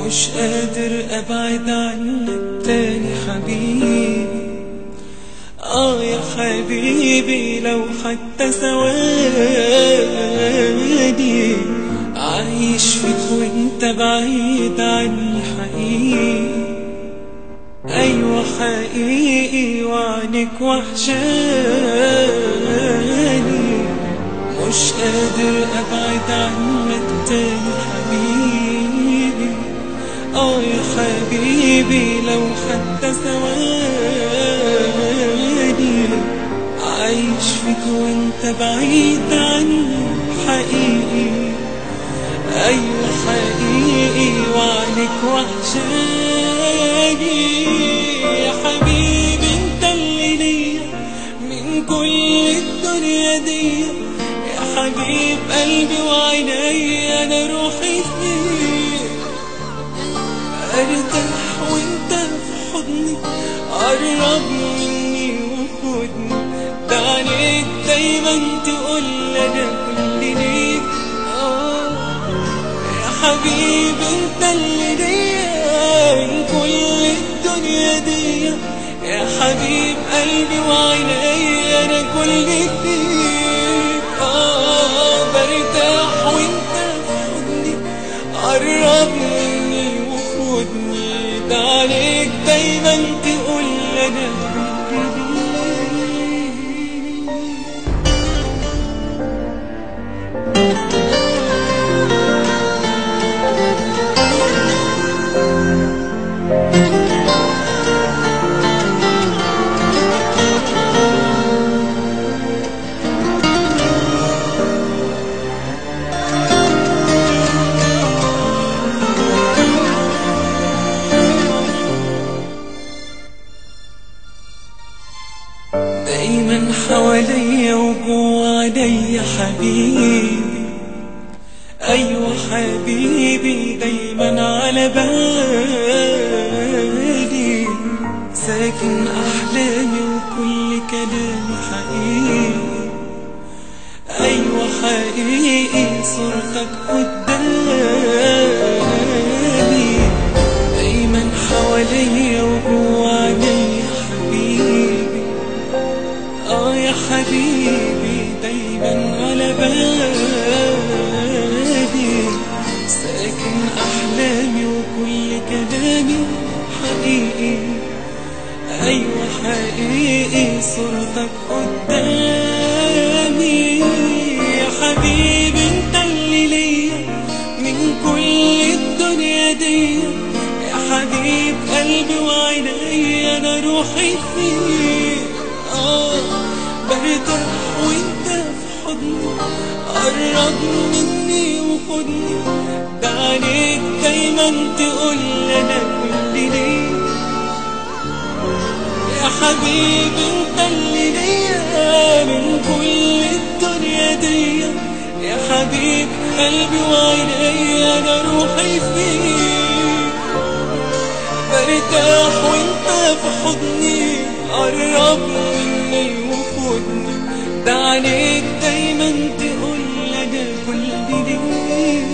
مش قادر ابعد عنك تاني حبيبي اه يا حبيبي لو حتى ثواني عايش فيك وانت بعيد عني حقيقي ايوه حقيقي وعنك وحشاني مش قادر ابعد عنك تاني حبيبي اه يا حبيبي لو حتى ثواني عايش فيك وانت بعيد عني حقيقي ايوه حقيقي وعنك وحشاني يا حبيبي انت اللي ليا من كل الدنيا دي يا حبيب قلبي وعيني انا روحي فيك ارتاح وانت في حضني قرب مني وخدني ده عليك دايما تقول انا كل ليك آه يا حبيبي انت اللي ليا من كل الدنيا دي يا حبيب قلبي وعيني انا كل فيك اه برتاح وانت في حضني قرب مني وخدني ده عليك دايما تقول انا كل دايما حواليا وجوا عليا حبيبي ايوه حبيبي دايما على بالي ساكن احلامي وكل كلامي حقيقي ايوه حقيقي صورتك قدامي دايما حواليا وجوا عليا حبيبي اه يا حبيبي دايما على بالي ساكن احلامي وكل كلامي حقيقي ايوه حقيقي صورتك قدامي يا حبيبي انت اللي ليا من كل الدنيا دي يا حبيب قلبي وعيني انا روحي فيك اه برتاح وانت في حضني قرب مني وخدني ده عليك دايما تقول انا كل ليك يا حبيبي انت اللي ليا من كل الدنيا دي يا حبيب قلبي وعيني انا روحي فيك برتاح وانت في حضني قرب مني وخدني ده عليك دايما تقول انا كل ليك